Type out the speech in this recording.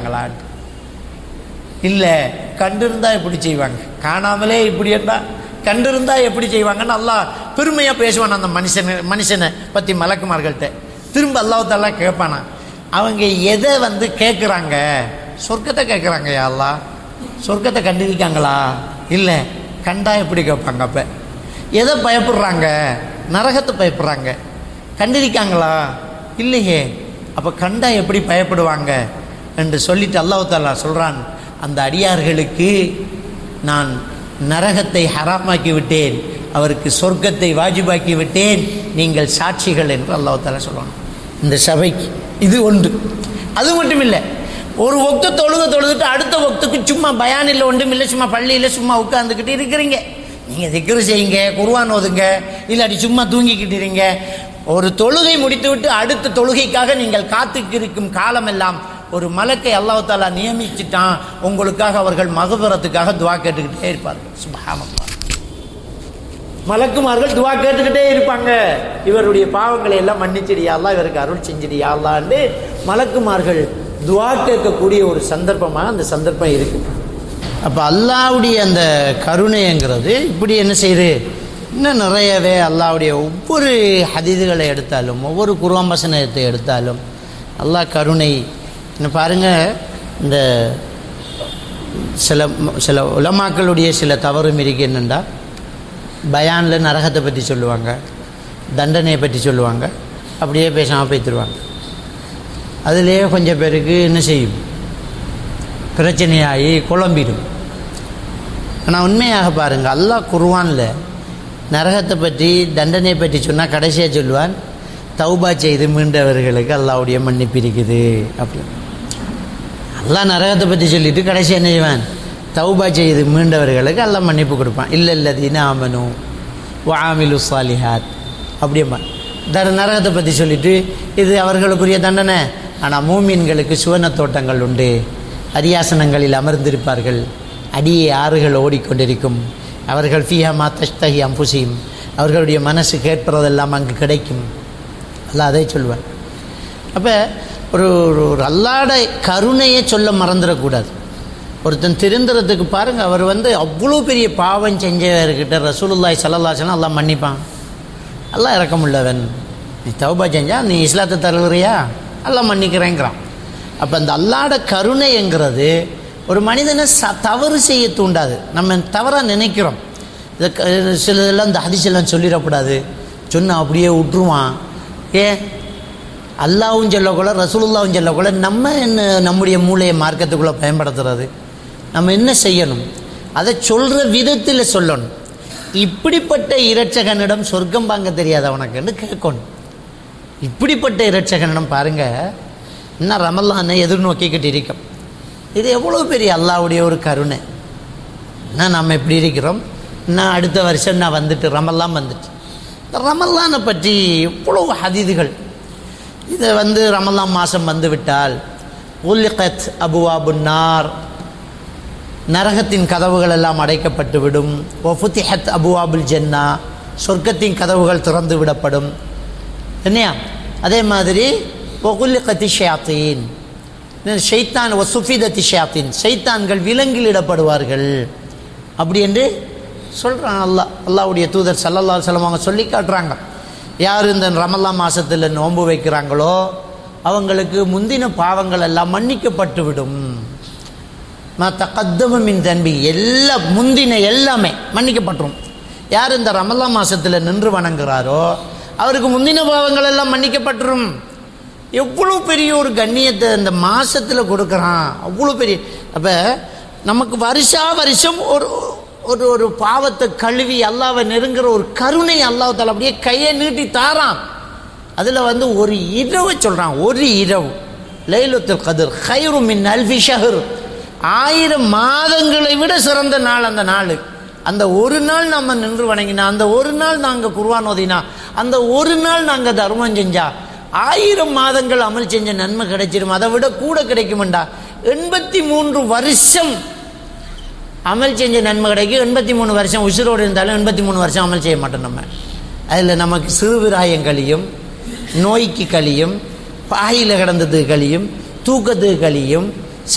கண்டிருக்காங்களான்னு இல்லை கண்டிருந்தா எப்படி செய்வாங்க காணாமலே இப்படி இருந்தா கண்டிருந்தா எப்படி செய்வாங்கன்னு அல்லாஹ் பெருமையாக பேசுவான் அந்த மனுஷனை மனுஷனை பற்றி மலக்குமார்கள்ட்ட திரும்ப அல்லாஹாலா கேட்பானா அவங்க எதை வந்து கேட்குறாங்க சொர்க்கத்தை கேட்குறாங்க யா அல்லாஹ் சொர்க்கத்தை கண்டிருக்காங்களா இல்லை கண்டா எப்படி கேட்பாங்க அப்போ எதை பயப்படுறாங்க நரகத்தை பயப்படுறாங்க கண்டிருக்காங்களா இல்லையே அப்போ கண்டா எப்படி பயப்படுவாங்க என்று சொல்லிட்டு அல்லாஹ் தாலா சொல்கிறான் அந்த அடியார்களுக்கு நான் நரகத்தை ஹராமாக்கி விட்டேன் அவருக்கு சொர்க்கத்தை வாஜிபாக்கி விட்டேன் நீங்கள் சாட்சிகள் என்று அல்லாஹ் தாலா சொல்லுவான் இந்த சபைக்கு இது ஒன்று அது மட்டும் இல்லை ஒரு ஒக்த தொழுக தொழுதுட்டு அடுத்த ஒக்துக்கு சும்மா பயான் இல்லை ஒன்றும் இல்லை சும்மா பள்ளியில் சும்மா உட்காந்துக்கிட்டு இருக்கிறீங்க நீங்கள் திக்ரு செய்யுங்க குர்ஆன் ஓதுங்க இல்லாட்டி சும்மா தூங்கிக்கிட்டு இருங்க ஒரு தொழுகை முடித்துவிட்டு அடுத்த தொழுகைக்காக நீங்கள் காத்துக்கிருக்கும் காலமெல்லாம் ஒரு மலக்கை அல்லாஹ் தாலா நியமிச்சிட்டான் உங்களுக்காக அவர்கள் மகபுரத்துக்காக துவா கேட்டுக்கிட்டே இருப்பார்கள் சுபஹானல்லாஹ் மலக்குமார்கள் துவா கேட்டுக்கிட்டே இருப்பாங்க இவருடைய பாவங்களை எல்லாம் மன்னிச்சிடியா அல்லா இவருக்கு அருள் செஞ்சிடியா அல்லான்னு மலக்குமார்கள் துவா கேட்கக்கூடிய ஒரு சந்தர்ப்பமாக அந்த சந்தர்ப்பம் இருக்கு அப்போ அல்லாவுடைய அந்த கருணைங்கிறது இப்படி என்ன செய்யுது இன்னும் நிறையவே அல்லாவுடைய ஒவ்வொரு ஹதீதுகளை எடுத்தாலும் ஒவ்வொரு குருவாம்பசனத்தை எடுத்தாலும் அல்லாஹ் கருணை இன்னும் பாருங்க இந்த சில சில உலமாக்களுடைய சில தவறும் இருக்கு என்னென்னா பயானில் நரகத்தை பற்றி சொல்லுவாங்க தண்டனையை பற்றி சொல்லுவாங்க அப்படியே பேசாமல் பேத்துருவாங்க அதுலேயே கொஞ்சம் பேருக்கு என்ன செய்யும் பிரச்சனையாகி குழம்பிடும் ஆனால் உண்மையாக பாருங்கள் அல்லாஹ் குருவானில் நரகத்தை பற்றி தண்டனையை பற்றி சொன்னால் கடைசியாக சொல்லுவான் தௌபா செய்து மீண்டவர்களுக்கு அல்லாவுடைய மன்னிப்பு இருக்குது அப்படின்னு அல்லாஹ் நரகத்தை பற்றி சொல்லிட்டு கடைசி என்ன செய்வான் தௌபா செய்து மீண்டவர்களுக்கு அல்லாஹ் மன்னிப்பு கொடுப்பான் இல்லை இல்லை தீன ஆமனு வாமிலு சாலிஹாத் அப்படியம்மா தர நரகத்தை பற்றி சொல்லிட்டு இது அவர்களுக்குரிய தண்டனை ஆனால் மூமீன்களுக்கு சுவன தோட்டங்கள் உண்டு அரியாசனங்களில் அமர்ந்திருப்பார்கள் அடியே ஆறுகள் ஓடிக்கொண்டிருக்கும் அவர்கள் ஃபீஹா மா தஷ்தஹி அம்புசியும் அவர்களுடைய மனசு கேட்பதெல்லாம் அங்கு கிடைக்கும் அல்லாஹ் அதை சொல்லுவான் அப்போ ஒரு ஒரு ஒரு அல்லாட கருணையை சொல்ல மறந்துடக்கூடாது ஒருத்தன் திருந்துறதுக்கு பாருங்க அவர் வந்து அவ்வளோ பெரிய பாவம் செஞ்சவர்கிட்ட ரசூலுல்லாய் சல்லல்லாசனா அல்லாஹ் மன்னிப்பான் அல்லாஹ் இறக்கமுள்ளவன் நீ தௌபா செஞ்சா நீ இஸ்லாத்தை தருகிறியா அல்லாஹ் மன்னிக்கிறேங்கிறான் அப்போ அந்த அல்லாட கருணைங்கிறது ஒரு மனிதனை ச தவறு செய்ய தூண்டாது நம்ம தவறாக நினைக்கிறோம் இதை க- சிலதெல்லாம் இந்த ஹதிசெல்லாம் சொல்லிடக்கூடாது சொன்னால் அப்படியே விட்டுருவான் ஏன் அல்லாவும் சொல்லக்கூட ரசூலுல்லாவும் சொல்லக்கூட நம்ம என்ன நம்முடைய மூளையை மார்க்கத்துக்குள்ளே பயன்படுத்துறது நம்ம என்ன செய்யணும் அதை சொல்கிற விதத்தில் சொல்லணும் இப்படிப்பட்ட இரட்சகனிடம் சொர்க்கம் வாங்க தெரியாத உனக்குன்னு கேட்கணும் இப்படிப்பட்ட இரட்சகனிடம் பாருங்க இன்னும் ரமல்லானை எதிர்நோக்கிக்கிட்டு இருக்கோம் இது எவ்வளோ பெரிய அல்லாவுடைய ஒரு கருணை என்ன நம்ம இப்படி இருக்கிறோம் நான் அடுத்த வருஷம் நான் வந்துட்டு ரமல்லாம் வந்துட்டு இந்த ரமல்லானை பற்றி எவ்வளவு ஹதீதுகள் இதை வந்து ரமலான் மாதம் வந்து விட்டால் உல்லிகத் அபுவாபுன்னார் நரகத்தின் கதவுகள் எல்லாம் அடைக்கப்பட்டு விடும் ஒஃபுத்திஹத் அபுவாபுல் ஜன்னா சொர்க்கத்தின் கதவுகள் திறந்து விடப்படும் என்னையா அதே மாதிரி ஒகுல்லிகத்தி ஷயாத்தீன் ஷைத்தான் ஒ சுஃபிதத்தி ஷயாத்தீன் ஷைத்தான்கள் விலங்கிலிடப்படுவார்கள் அப்படி என்று சொல்கிறான் அல்லாஹ் அல்லாஹ்வுடைய தூதர் சல்லல்லா செல்லம் அவங்க சொல்லி காட்டுறாங்க யார் இந்த ரமல்லா மாதத்தில் நோன்பு வைக்கிறாங்களோ அவங்களுக்கு முந்தின பாவங்கள் எல்லாம் மன்னிக்கப்பட்டு விடும் மற்ற கத்தமின் தன்பி எல்லா முந்தின எல்லாமே மன்னிக்கப்பட்டுரும் யார் இந்த ரமல்லா மாசத்துல நின்று வணங்குறாரோ அவருக்கு முந்தின பாவங்கள் எல்லாம் மன்னிக்கப்பட்டுரும் எவ்வளோ பெரிய ஒரு கண்ணியத்தை இந்த மாசத்துல கொடுக்குறான் அவ்வளோ பெரிய அப்போ நமக்கு வருஷா வருஷம் ஒரு ஒரு ஒரு பாவத்தை கழுவி அல்லாவை நெருங்குற ஒரு கருணை அல்லாஹ் அப்படியே கையை நீட்டி தாரான் அதில் வந்து ஒரு இரவு சொல்கிறான் ஒரு இரவு லைலுத்துல் கதிர் ஹைரு மின் அல்ஃபி ஷஹர் ஆயிரம் மாதங்களை விட சிறந்த நாள் அந்த நாள் அந்த ஒரு நாள் நம்ம நின்று வணங்கினா அந்த ஒரு நாள் நாங்கள் குர்வான் ஓதினா அந்த ஒரு நாள் நாங்கள் தர்மம் செஞ்சா ஆயிரம் மாதங்கள் அமல் செஞ்ச நன்மை கிடைச்சிரும் அதை விட கூட கிடைக்குமெண்டா எண்பத்தி மூன்று வருஷம் அமல் செஞ்ச நன்மை கிடைக்கும் எண்பத்தி மூணு வருஷம் உசுரோடு இருந்தாலும் எண்பத்தி மூணு வருஷம் அமல் செய்ய மாட்டோம் நம்ம அதில் நமக்கு சிறுவிராயம் கழியும் நோய்க்கு கழியும் பாயில் கிடந்ததுக்கு கழியும் தூக்கத்துக்கு கழியும்